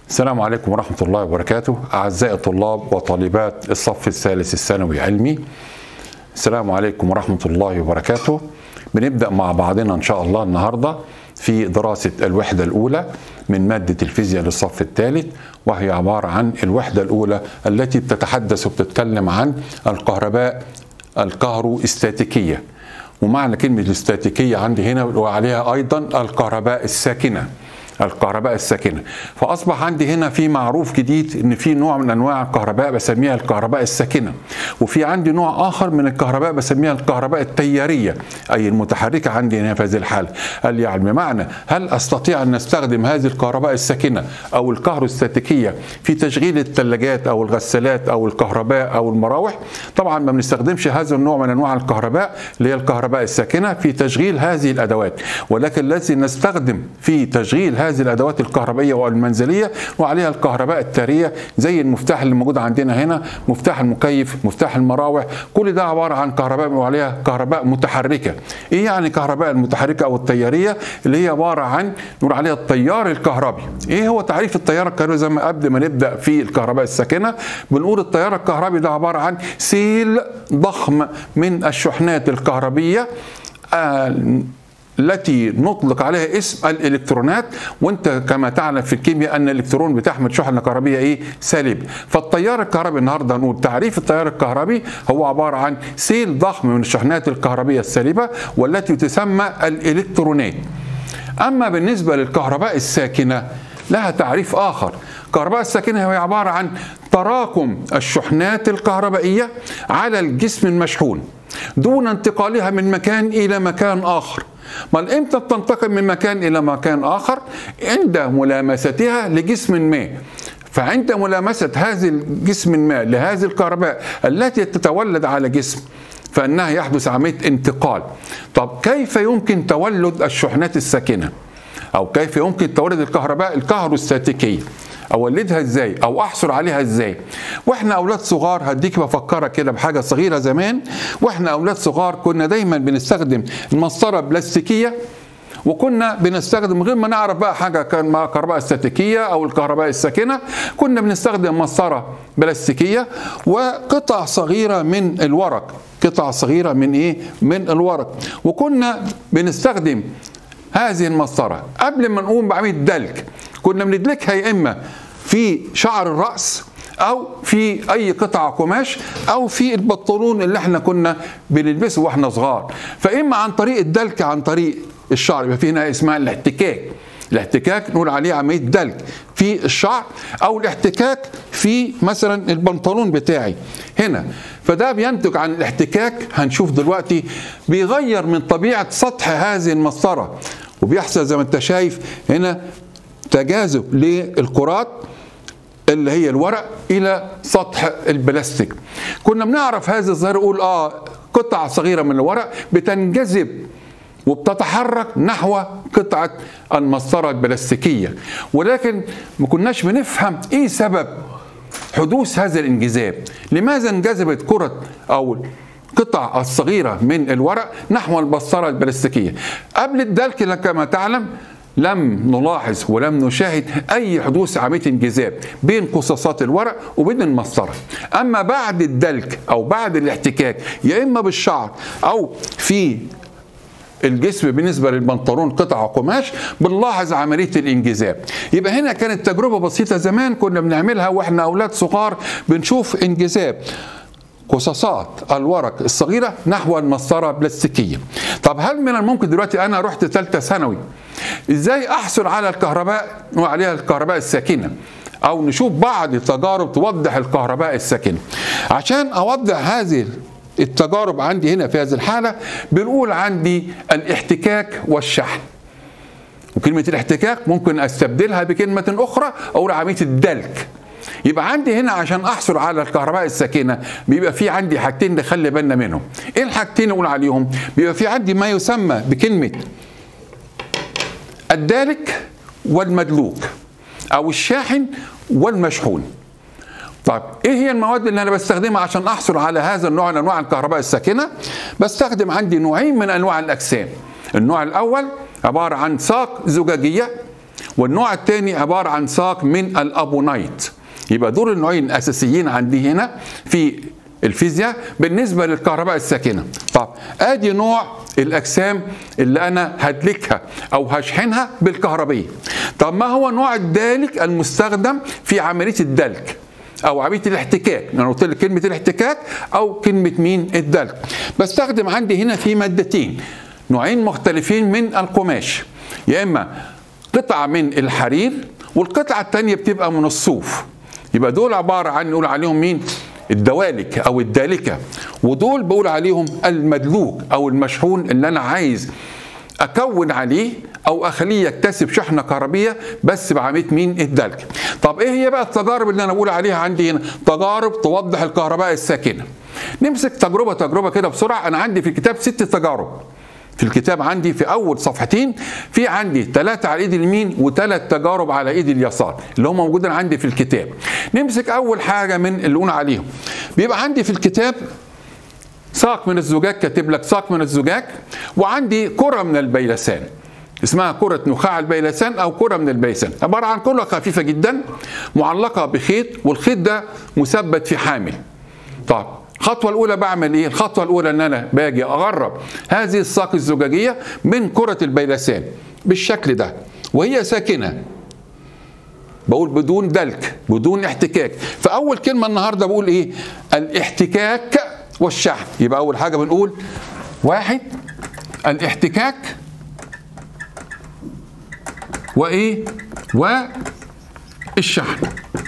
السلام عليكم ورحمة الله وبركاته أعزائي الطلاب وطالبات الصف الثالث الثانوي علمي السلام عليكم ورحمة الله وبركاته بنبدأ مع بعضنا إن شاء الله النهاردة في دراسة الوحدة الأولى من مادة الفيزياء للصف الثالث وهي عبارة عن الوحدة الأولى التي بتتحدث وبتتكلم عن الكهرباء الكهروستاتيكية ومعنى كلمة الاستاتيكية عندي هنا وعليها أيضا الكهرباء الساكنة الكهرباء الساكنه فاصبح عندي هنا في معروف جديد ان في نوع من انواع الكهرباء بسميها الكهرباء الساكنه وفي عندي نوع اخر من الكهرباء بسميها الكهرباء التياريه اي المتحركه عندي هنا في هذه الحاله قال يعني بمعنى هل استطيع ان استخدم هذه الكهرباء الساكنه او الكهروستاتيكيه في تشغيل الثلاجات او الغسالات او الكهرباء او المراوح طبعا ما بنستخدمش هذا النوع من انواع الكهرباء اللي هي الكهرباء الساكنه في تشغيل هذه الادوات ولكن الذي نستخدم في تشغيل هذه الادوات الكهربائيه والمنزليه وعليها الكهرباء التاريه زي المفتاح اللي موجود عندنا هنا مفتاح المكيف مفتاح المراوح كل ده عباره عن كهرباء وعليها كهرباء متحركه ايه يعني كهرباء المتحركه او التياريه اللي هي عباره عن نقول عليها التيار الكهربي ايه هو تعريف التيار الكهربي زي ما قبل ما نبدا في الكهرباء الساكنه بنقول التيار الكهربي ده عباره عن سيل ضخم من الشحنات الكهربيه التي نطلق عليها اسم الالكترونات وانت كما تعلم في الكيمياء ان الالكترون بتحمل شحنه كهربيه ايه سالب فالتيار الكهربي النهارده نقول تعريف التيار الكهربي هو عباره عن سيل ضخم من الشحنات الكهربيه السالبه والتي تسمى الالكترونات اما بالنسبه للكهرباء الساكنه لها تعريف اخر الكهرباء الساكنه هي عباره عن تراكم الشحنات الكهربائيه على الجسم المشحون دون انتقالها من مكان الى مكان اخر امال امتى بتنتقل من مكان الى مكان اخر عند ملامستها لجسم ما فعند ملامسه هذه الجسم ما لهذه الكهرباء التي تتولد على جسم فانها يحدث عمليه انتقال طب كيف يمكن تولد الشحنات الساكنه او كيف يمكن تولد الكهرباء الكهروستاتيكيه اولدها ازاي او احصل عليها ازاي واحنا اولاد صغار هديك بفكرك كده بحاجه صغيره زمان واحنا اولاد صغار كنا دايما بنستخدم المسطره بلاستيكيه وكنا بنستخدم غير ما نعرف بقى حاجه كان مع الكهرباء الستاتيكيه او الكهرباء الساكنه كنا بنستخدم مسطره بلاستيكيه وقطع صغيره من الورق قطع صغيره من ايه من الورق وكنا بنستخدم هذه المسطره قبل ما نقوم بعمليه دلك كنا بندلكها يا اما في شعر الراس او في اي قطعه قماش او في البنطلون اللي احنا كنا بنلبسه واحنا صغار فاما عن طريق الدلك عن طريق الشعر يبقى في هنا اسمها الاحتكاك الاحتكاك نقول عليه عمليه دلك في الشعر او الاحتكاك في مثلا البنطلون بتاعي هنا فده بينتج عن الاحتكاك هنشوف دلوقتي بيغير من طبيعه سطح هذه المسطره وبيحصل زي ما انت شايف هنا تجاذب للكرات اللي هي الورق الى سطح البلاستيك كنا بنعرف هذه الظاهره نقول اه قطعه صغيره من الورق بتنجذب وبتتحرك نحو قطعه المسطره البلاستيكيه ولكن ما كناش بنفهم ايه سبب حدوث هذا الانجذاب لماذا انجذبت كره او القطع الصغيرة من الورق نحو المسطرة البلاستيكية قبل الدلك كما تعلم لم نلاحظ ولم نشاهد اي حدوث عمليه انجذاب بين قصاصات الورق وبين المسطره اما بعد الدلك او بعد الاحتكاك يا اما بالشعر او في الجسم بالنسبه للبنطلون قطعه قماش بنلاحظ عمليه الانجذاب يبقى هنا كانت تجربه بسيطه زمان كنا بنعملها واحنا اولاد صغار بنشوف انجذاب قصاصات الورق الصغيره نحو المسطره البلاستيكيه. طب هل من الممكن دلوقتي انا رحت ثالثه ثانوي ازاي احصل على الكهرباء وعليها الكهرباء الساكنه؟ او نشوف بعض التجارب توضح الكهرباء الساكنه. عشان اوضح هذه التجارب عندي هنا في هذه الحاله بنقول عندي الاحتكاك والشحن. وكلمه الاحتكاك ممكن استبدلها بكلمه اخرى او عمليه الدلك. يبقى عندي هنا عشان احصل على الكهرباء الساكنه بيبقى في عندي حاجتين نخلي بالنا منهم ايه الحاجتين نقول عليهم بيبقى في عندي ما يسمى بكلمه الدالك والمدلوك او الشاحن والمشحون طيب ايه هي المواد اللي انا بستخدمها عشان احصل على هذا النوع من انواع الكهرباء الساكنه بستخدم عندي نوعين من انواع الاجسام النوع الاول عباره عن ساق زجاجيه والنوع الثاني عباره عن ساق من الابونايت يبقى دول النوعين الاساسيين عندي هنا في الفيزياء بالنسبه للكهرباء الساكنه طب ادي نوع الاجسام اللي انا هدلكها او هشحنها بالكهربيه طب ما هو نوع الدالك المستخدم في عمليه الدلك او عمليه الاحتكاك انا قلت لك كلمه الاحتكاك او كلمه مين الدلك بستخدم عندي هنا في مادتين نوعين مختلفين من القماش يا اما قطعه من الحرير والقطعه الثانيه بتبقى من الصوف يبقى دول عباره عن نقول عليهم مين الدوالك او الدالكه ودول بقول عليهم المدلوك او المشحون اللي انا عايز اكون عليه او اخليه يكتسب شحنه كهربيه بس بعمليه مين الدلك طب ايه هي بقى التجارب اللي انا بقول عليها عندي هنا تجارب توضح الكهرباء الساكنه نمسك تجربه تجربه كده بسرعه انا عندي في الكتاب ست تجارب في الكتاب عندي في اول صفحتين في عندي ثلاثه على ايد اليمين وثلاث تجارب على ايد اليسار اللي هم موجودين عندي في الكتاب نمسك اول حاجه من اللي قلنا عليهم بيبقى عندي في الكتاب ساق من الزجاج كاتب لك ساق من الزجاج وعندي كره من البيلسان اسمها كرة نخاع البيلسان أو كرة من البيلسان عبارة عن كرة خفيفة جدا معلقة بخيط والخيط ده مثبت في حامل طب الخطوة الأولى بعمل إيه؟ الخطوة الأولى إن أنا باجي أغرب هذه الساق الزجاجية من كرة البيلسان بالشكل ده وهي ساكنة بقول بدون دلك بدون احتكاك فأول كلمة النهاردة بقول إيه؟ الاحتكاك والشحن يبقى أول حاجة بنقول واحد الاحتكاك وإيه؟ والشحن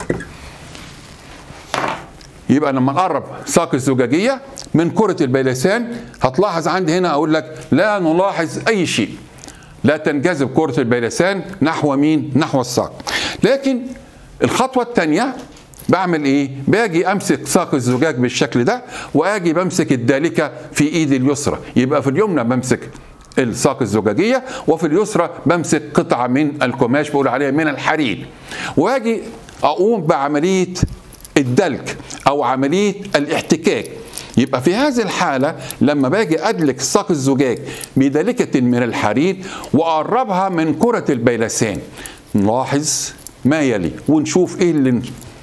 يبقى لما نقرب ساق الزجاجيه من كره البيلسان هتلاحظ عندي هنا اقول لك لا نلاحظ اي شيء لا تنجذب كره البيلسان نحو مين نحو الساق لكن الخطوه الثانيه بعمل ايه باجي امسك ساق الزجاج بالشكل ده واجي بمسك الدالكه في ايدي اليسرى يبقى في اليمنى بمسك الساق الزجاجيه وفي اليسرى بمسك قطعه من القماش بقول عليها من الحرير واجي اقوم بعمليه الدلك او عمليه الاحتكاك يبقى في هذه الحالة لما باجي أدلك ساق الزجاج بدلكة من الحرير وأقربها من كرة البيلسان نلاحظ ما يلي ونشوف إيه اللي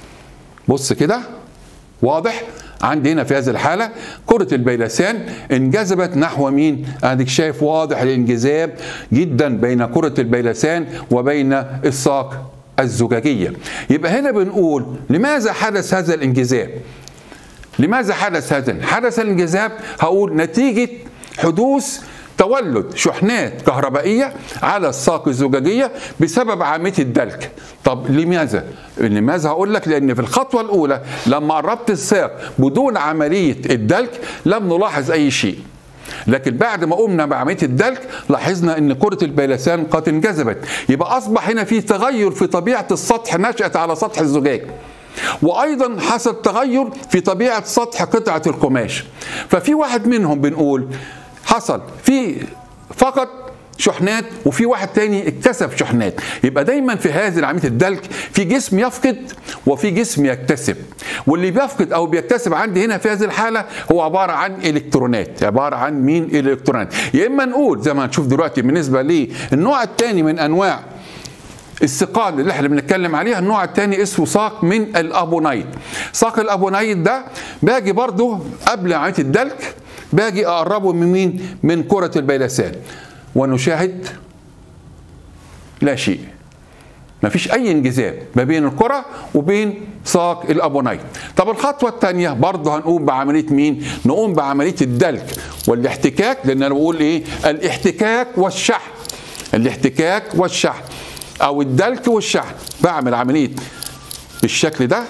بص كده واضح عندي هنا في هذه الحالة كرة البيلسان انجذبت نحو مين؟ اديك شايف واضح الانجذاب جدا بين كرة البيلسان وبين الساق الزجاجية يبقى هنا بنقول لماذا حدث هذا الانجذاب لماذا حدث هذا حدث الانجذاب هقول نتيجة حدوث تولد شحنات كهربائية على الساق الزجاجية بسبب عملية الدلك طب لماذا؟ لماذا هقول لك لأن في الخطوة الأولى لما قربت الساق بدون عملية الدلك لم نلاحظ أي شيء لكن بعد ما قمنا بعمليه الدلك لاحظنا ان كره البيلسان قد انجذبت يبقى اصبح هنا في تغير في طبيعه السطح نشات على سطح الزجاج وايضا حصل تغير في طبيعه سطح قطعه القماش ففي واحد منهم بنقول حصل في فقط شحنات وفي واحد تاني اكتسب شحنات يبقى دايما في هذه عمليه الدلك في جسم يفقد وفي جسم يكتسب واللي بيفقد او بيكتسب عندي هنا في هذه الحاله هو عباره عن الكترونات عباره عن مين الالكترونات يا اما نقول زي ما هنشوف دلوقتي بالنسبه للنوع الثاني من انواع الثقال اللي احنا بنتكلم عليها النوع الثاني اسمه ساق من الابونايت ساق الابونايت ده باجي برضو قبل عمليه الدلك باجي اقربه من مين من كره البيلسان ونشاهد لا شيء ما فيش اي انجذاب ما بين الكره وبين ساق الابونايت طب الخطوه الثانيه برضه هنقوم بعمليه مين نقوم بعمليه الدلك والاحتكاك لان انا بقول ايه الاحتكاك والشحن الاحتكاك والشحن او الدلك والشحن بعمل عمليه بالشكل ده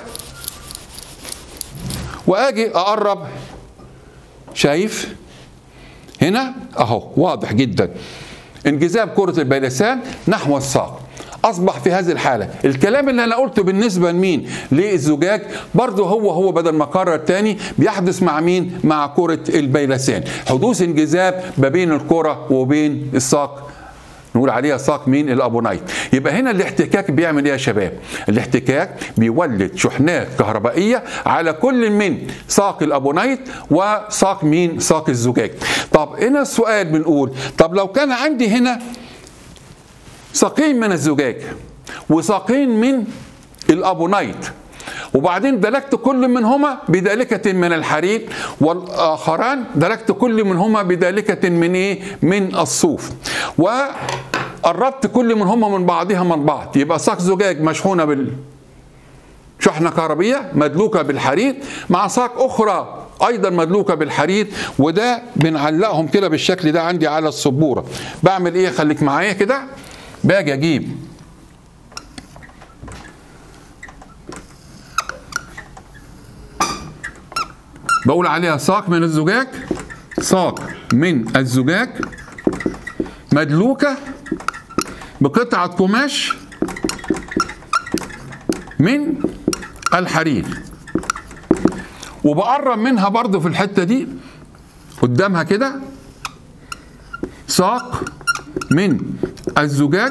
واجي اقرب شايف هنا اهو واضح جدا انجذاب كرة البيلسان نحو الساق اصبح في هذه الحاله الكلام اللي انا قلته بالنسبه لمين للزجاج برضه هو هو بدل ما اكرر تاني بيحدث مع مين مع كره البيلسان حدوث انجذاب ما بين الكره وبين الساق نقول عليها ساق مين الابونايت يبقى هنا الاحتكاك بيعمل ايه يا شباب الاحتكاك بيولد شحنات كهربائيه على كل من ساق الابونايت وساق مين ساق الزجاج طب هنا السؤال بنقول طب لو كان عندي هنا ساقين من الزجاج وساقين من الابونايت وبعدين دلكت كل منهما بدالكة من الحرير والآخران دلكت كل منهما بدالكة من إيه؟ من الصوف وقربت كل منهما من بعضها من بعض يبقى ساق زجاج مشحونة بال شحنة كهربية مدلوكة بالحرير مع ساق أخرى ايضا مدلوكه بالحرير وده بنعلقهم كده بالشكل ده عندي على السبوره بعمل ايه خليك معايا كده باجي اجيب بقول عليها ساق من الزجاج ساق من الزجاج مدلوكه بقطعه قماش من الحرير وبقرب منها برضو في الحته دي قدامها كده ساق من الزجاج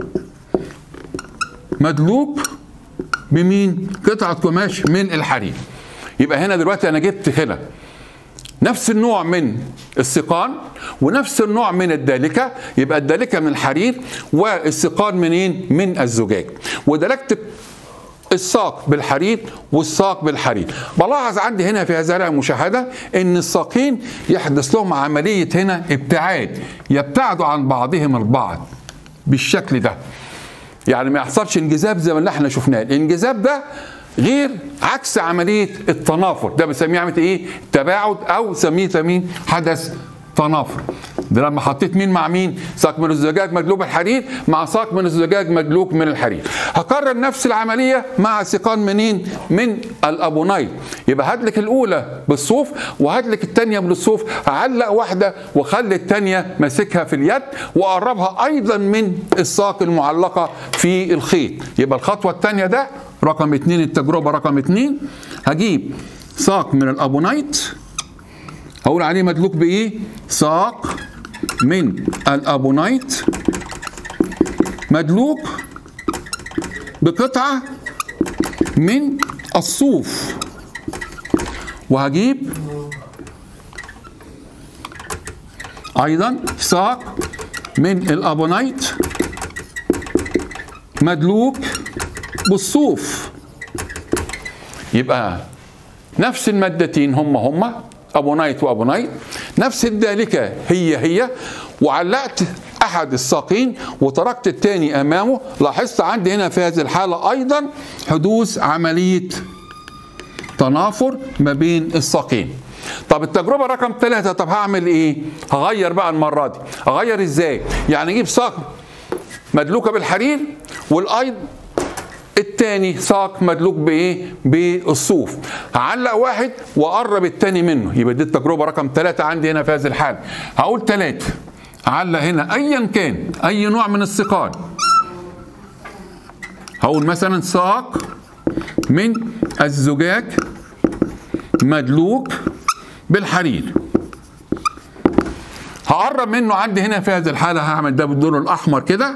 مدلوك بمين قطعه قماش من الحرير يبقى هنا دلوقتي انا جبت كده نفس النوع من السقان ونفس النوع من الدالكة يبقى الدالكة من الحرير والسقان منين من الزجاج ودلكت الساق بالحرير والساق بالحرير بلاحظ عندي هنا في هذه المشاهدة ان الساقين يحدث لهم عملية هنا ابتعاد يبتعدوا عن بعضهم البعض بالشكل ده يعني ما يحصلش انجذاب زي ما احنا شفناه الانجذاب ده غير عكس عملية التنافر ده بنسميه عملية ايه تباعد او سميه تمين حدث تنافر ده لما حطيت مين مع مين ساق من الزجاج مدلوك الحرير مع ساق من الزجاج مدلوك من الحرير هكرر نفس العمليه مع سقان منين من الابونايت يبقى هات لك الاولى بالصوف وهات لك الثانيه بالصوف هعلق واحده واخلي الثانيه ماسكها في اليد واقربها ايضا من الساق المعلقه في الخيط يبقى الخطوه الثانيه ده رقم اثنين التجربه رقم اثنين هجيب ساق من الابونايت هقول عليه مدلوك بايه ساق من الابونايت مدلوك بقطعه من الصوف وهجيب ايضا ساق من الابونايت مدلوك بالصوف يبقى نفس المادتين هم هم ابونايت وابونايت نفس الدالكه هي هي وعلقت احد الساقين وتركت الثاني امامه لاحظت عندي هنا في هذه الحاله ايضا حدوث عمليه تنافر ما بين الساقين طب التجربه رقم ثلاثة طب هعمل ايه هغير بقى المره دي هغير ازاي يعني اجيب ساق مدلوكه بالحرير والايض التاني ساق مدلوك بايه؟ بالصوف. هعلق واحد واقرب التاني منه، يبقى دي التجربه رقم ثلاثه عندي هنا في هذه الحاله. هقول ثلاثه. هعلق هنا ايا كان اي نوع من السقان. هقول مثلا ساق من الزجاج مدلوك بالحرير. هقرب منه عندي هنا في هذه الحاله هعمل ده باللون الاحمر كده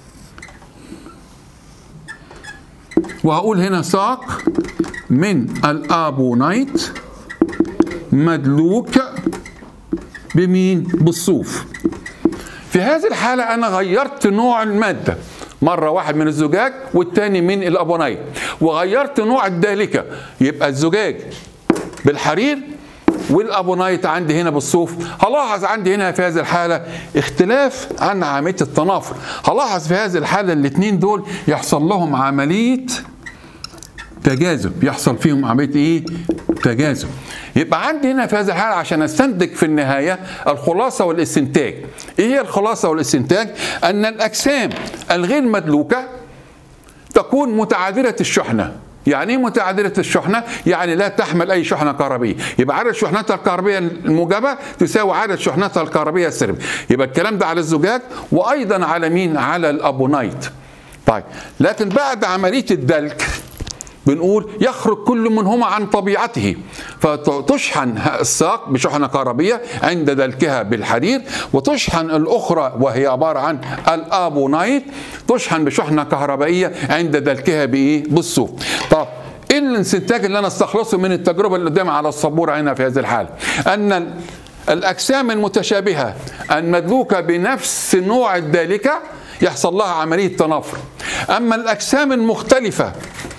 وهقول هنا ساق من الابونايت مدلوك بمين بالصوف في هذه الحالة أنا غيرت نوع المادة مرة واحد من الزجاج والتاني من الأبونايت وغيرت نوع الدالكة يبقى الزجاج بالحرير والابونايت عندي هنا بالصوف هلاحظ عندي هنا في هذه الحاله اختلاف عن عمليه التنافر هلاحظ في هذه الحاله الاثنين دول يحصل لهم عمليه تجاذب يحصل فيهم عمليه ايه تجاذب يبقى عندي هنا في هذه الحاله عشان استنتج في النهايه الخلاصه والاستنتاج ايه هي الخلاصه والاستنتاج ان الاجسام الغير مدلوكه تكون متعادله الشحنه يعني ايه متعادلة الشحنة؟ يعني لا تحمل أي شحنة كهربية، يبقى عدد شحناتها الكهربية الموجبة تساوي عدد شحناتها الكهربية السالبة، يبقى الكلام ده على الزجاج وأيضا على مين؟ على الأبونايت. طيب، لكن بعد عملية الدلك بنقول يخرج كل منهما عن طبيعته فتشحن الساق بشحنة كهربية عند دلكها بالحرير وتشحن الأخرى وهي عبارة عن الأبونايت تشحن بشحنة كهربائية عند دلكها بإيه؟ بالصوف طب ايه الاستنتاج اللي انا استخلصه من التجربه اللي قدامي على السبوره هنا في هذه الحاله؟ ان الاجسام المتشابهه المدلوكه بنفس نوع الدالكه يحصل لها عمليه تنافر اما الاجسام المختلفه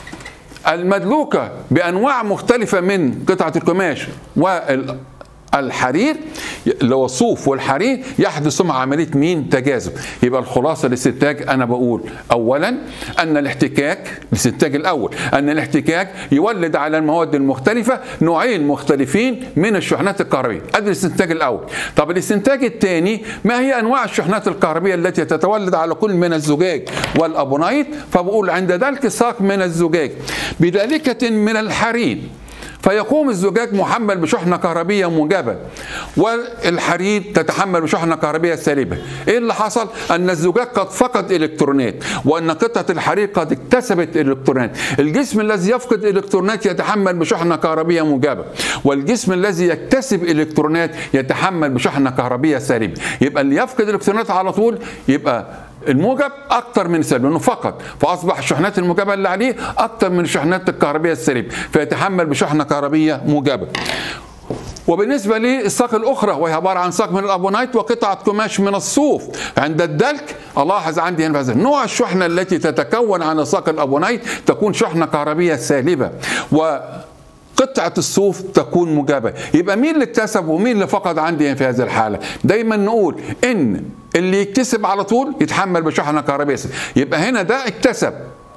المدلوكه بانواع مختلفه من قطعه القماش وال الحرير اللي هو الصوف والحرير يحدث مع عمليه مين؟ تجاذب يبقى الخلاصه للاستنتاج انا بقول اولا ان الاحتكاك الاستنتاج الاول ان الاحتكاك يولد على المواد المختلفه نوعين مختلفين من الشحنات الكهربيه ادي الاستنتاج الاول طب الاستنتاج الثاني ما هي انواع الشحنات الكهربيه التي تتولد على كل من الزجاج والابونايت فبقول عند ذلك ساق من الزجاج بدالكه من الحرير فيقوم الزجاج محمل بشحنه كهربيه موجبه والحديد تتحمل بشحنه كهربيه سالبه ايه اللي حصل ان الزجاج قد فقد الكترونات وان قطعه الحديد قد اكتسبت الكترونات الجسم الذي يفقد الكترونات يتحمل بشحنه كهربيه موجبه والجسم الذي يكتسب الكترونات يتحمل بشحنه كهربيه سالبه يبقى اللي يفقد الكترونات على طول يبقى الموجب اكتر من السالب لانه فقط فاصبح الشحنات الموجبه اللي عليه اكتر من الشحنات الكهربيه السالبه فيتحمل بشحنه كهربيه موجبه وبالنسبه للساق الاخرى وهي عباره عن ساق من الابونايت وقطعه قماش من الصوف عند الدلك الاحظ عندي هنا هذا نوع الشحنه التي تتكون عن ساق الابونايت تكون شحنه كهربيه سالبه و قطعة الصوف تكون موجبة يبقى مين اللي اكتسب ومين اللي فقد عندي في هذه الحالة دايما نقول ان اللي يكتسب على طول يتحمل بشحنة كهربية يبقى هنا ده اكتسب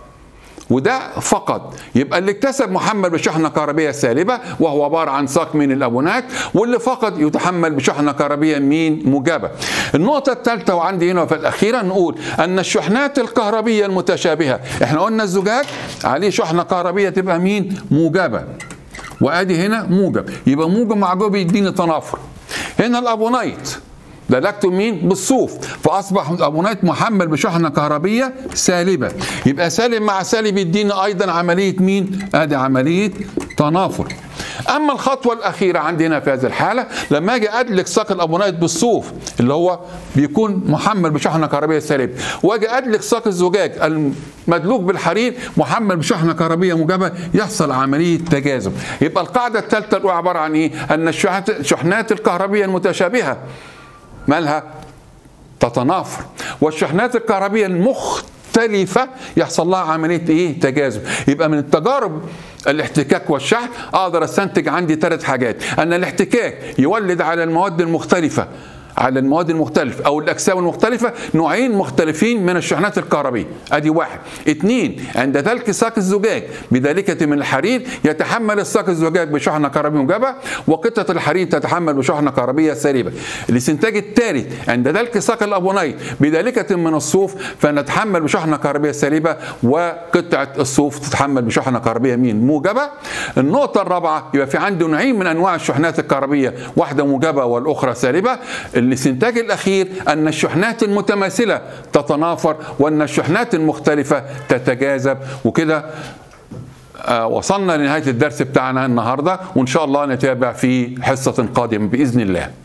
وده فقط يبقى اللي اكتسب محمل بشحنه كهربيه سالبه وهو عباره عن ساق من الابونات واللي فقد يتحمل بشحنه كهربيه مين موجبه النقطه الثالثه وعندي هنا في الاخيره نقول ان الشحنات الكهربيه المتشابهه احنا قلنا الزجاج عليه شحنه كهربيه تبقى مين موجبه وادي هنا موجب يبقى موجب مع جوب يديني تنافر هنا الابونايت دلكته مين بالصوف فاصبح الابونايت محمل بشحنه كهربيه سالبه يبقى سالب مع سالب يديني ايضا عمليه مين ادي عمليه تنافر اما الخطوه الاخيره عندنا في هذه الحاله لما اجي ادلك ساق الابونايت بالصوف اللي هو بيكون محمل بشحنه كهربيه سالبه واجي ادلك ساق الزجاج المدلوك بالحرير محمل بشحنه كهربيه موجبه يحصل عمليه تجاذب يبقى القاعده الثالثه الاولى عباره عن ايه ان الشحنات الكهربيه المتشابهه مالها تتنافر والشحنات الكهربيه المختلفه يحصل لها عمليه ايه تجاذب يبقى من التجارب الاحتكاك والشحن اقدر استنتج عندي ثلاث حاجات ان الاحتكاك يولد على المواد المختلفه على المواد المختلفة أو الأجسام المختلفة نوعين مختلفين من الشحنات الكهربية أدي واحد اثنين عند ذلك ساق الزجاج بدالكة من الحرير يتحمل الساق الزجاج بشحنة كهربية موجبة وقطعة الحرير تتحمل بشحنة كهربية سالبة الاستنتاج الثالث عند ذلك ساق الأبونيت بدالكة من الصوف فنتحمل بشحنة كهربية سالبة وقطعة الصوف تتحمل بشحنة كهربية مين موجبة النقطة الرابعة يبقى في عندي نوعين من أنواع الشحنات الكهربية واحدة موجبة والأخرى سالبة الاستنتاج الأخير أن الشحنات المتماثلة تتنافر وأن الشحنات المختلفة تتجاذب وكده آه وصلنا لنهاية الدرس بتاعنا النهاردة وإن شاء الله نتابع في حصة قادمة بإذن الله